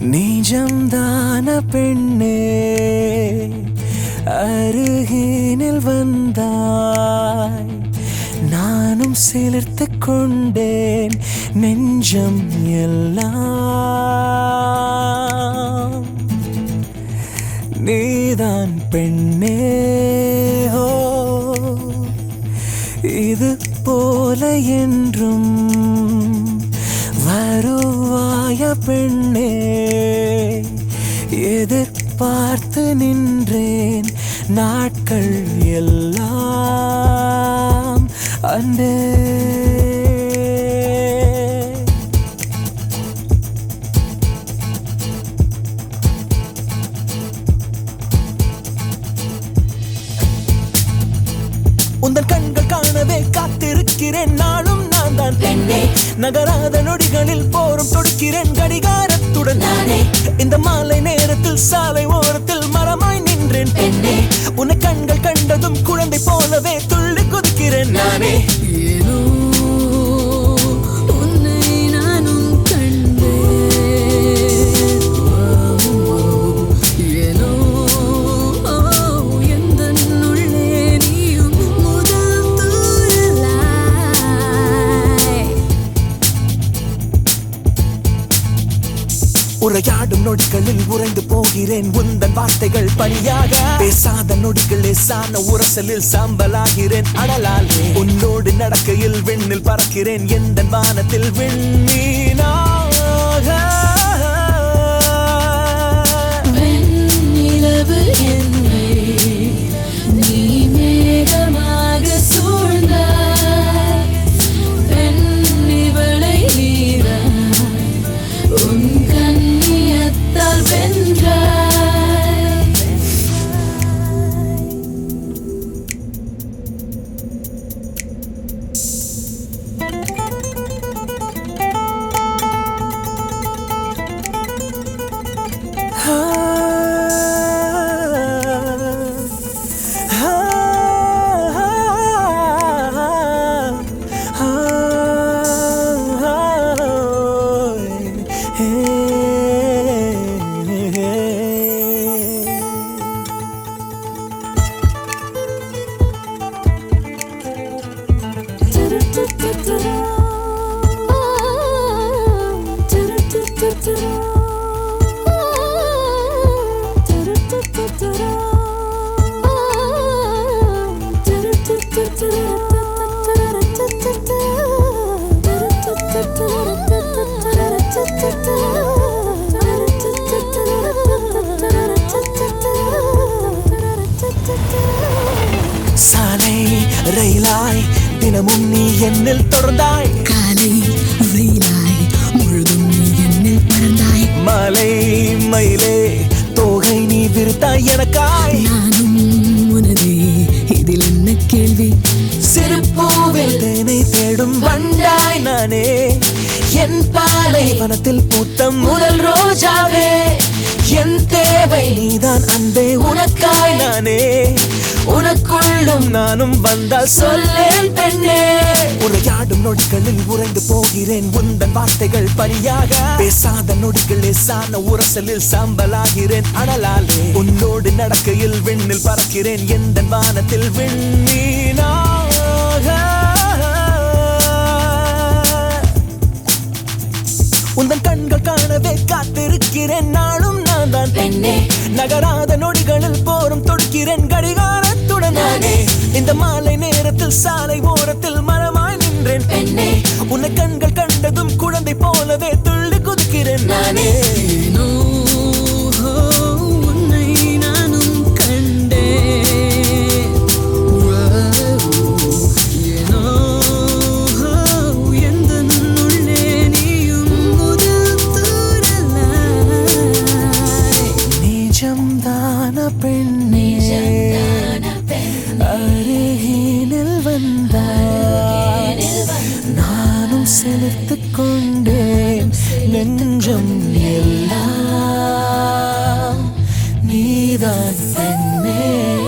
நிஜம்தான பெண்ணே அருகினில் வந்தாய் நானும் சிலிர்த்து கொண்டேன் நெஞ்சம் எல்லாம் நீதான் பெண்ணே ஹோ இது போல என்றும் வருவாய பெண்ணே எதிர்பார்த்து நின்றேன் நாட்கள் எல்லாம் அன்பே உந்தன் கண்கள் காணவே காத்திருக்கிறேன் நாளும் நான் தான் பெண்ணே நகராத நொடிகளில் போரும் தொடுக்கிறேன் கடிகாரத்துடன் நானே இந்த மாலை நேரத்தில் சாலை ஓரத்தில் மரமாய் நின்றேன் பெண்ணே உன்னை கண்கள் கண்டதும் குழந்தை போலவே துள்ளி குதிக்கிறேன் நானே ஏனோ உன்னை நானும் கண்டேன் ஏனோ எந்தன் உள்ளே நீயும் முதல் தூரலாய் உரையாடும் நொடிகளில் உறைந்து போகிறேன் உந்தன் வார்த்தைகள் பணியாக பேசாத நொடிகள் லேசான உரசலில் சாம்பலாகிறேன் அடலாலே உன்னோடு நடக்கையில் விண்ணில் பறக்கிறேன் எந்த வானத்தில் விண்ணீனாக வெண்ணிலவு என்னை நீ மேகமாக சூழ்ந்தாய் பெண்ணிவளை நீராய் உன் கண்ணியத்தால் வென்றாய் சாலை ரயிலாய் தினமும் நீ என்னில் தொடர்ந்தாய் காலை வெயிலாய் முழுதும் நீ என்னில் பறந்தாய் மலை மயிலே தோகை நீ விருத்தாய் எனக்காய் நானும் உனதே இதில் என்ன கேள்வி சிறு பூவில் தேனை தேடும் வண்டாய் நானே என் பாலை வனத்தில் பூத்த முதல் ரோஜாவே என் தேவை நீதான் அன்பே உனக்காய் நானே உனக்குள்ளும் நானும் வந்தால் சொல்லேன் பெண்ணே உரையாடும் நொடிகளில் உறைந்து போகிறேன் உந்தன் வார்த்தைகள் பணியாக பேசாத நொடிகள் லேசான உரசலில் சாம்பலாகிறேன் அனலாலே உன்னோடு நடக்கையில் விண்ணில் பறக்கிறேன் எந்த வானத்தில் விண்ணீனாக உந்தன் கண்கள் காணவே காத்திருக்கிறேன் நாளும் நான் தான் பெண்ணே நகராத நொடிகளில் போரும் தொடுக்கிறேன் கடிகாரத்துடன் நானே இந்த மாலை நேரத்தில் சாலை ஓரத்தில் மரமாய் நின்றேன் பெண்ணே உன்னை கண்கள் கண்டதும் குழந்தை போலவே துள்ளி குதிக்கிறேன் நானே ஏனோ உன்னை நானும் கண்டேன் ஏனோ எந்தன் உள்ளே நீயும் முதல் தூரலாய் நிஜம்தான பெண்ணே அருகினில் வந்தாய் நானும் செலுத்து கொண்டேன் நெஞ்சம் எல்லாம் நீதான் பெண்ணே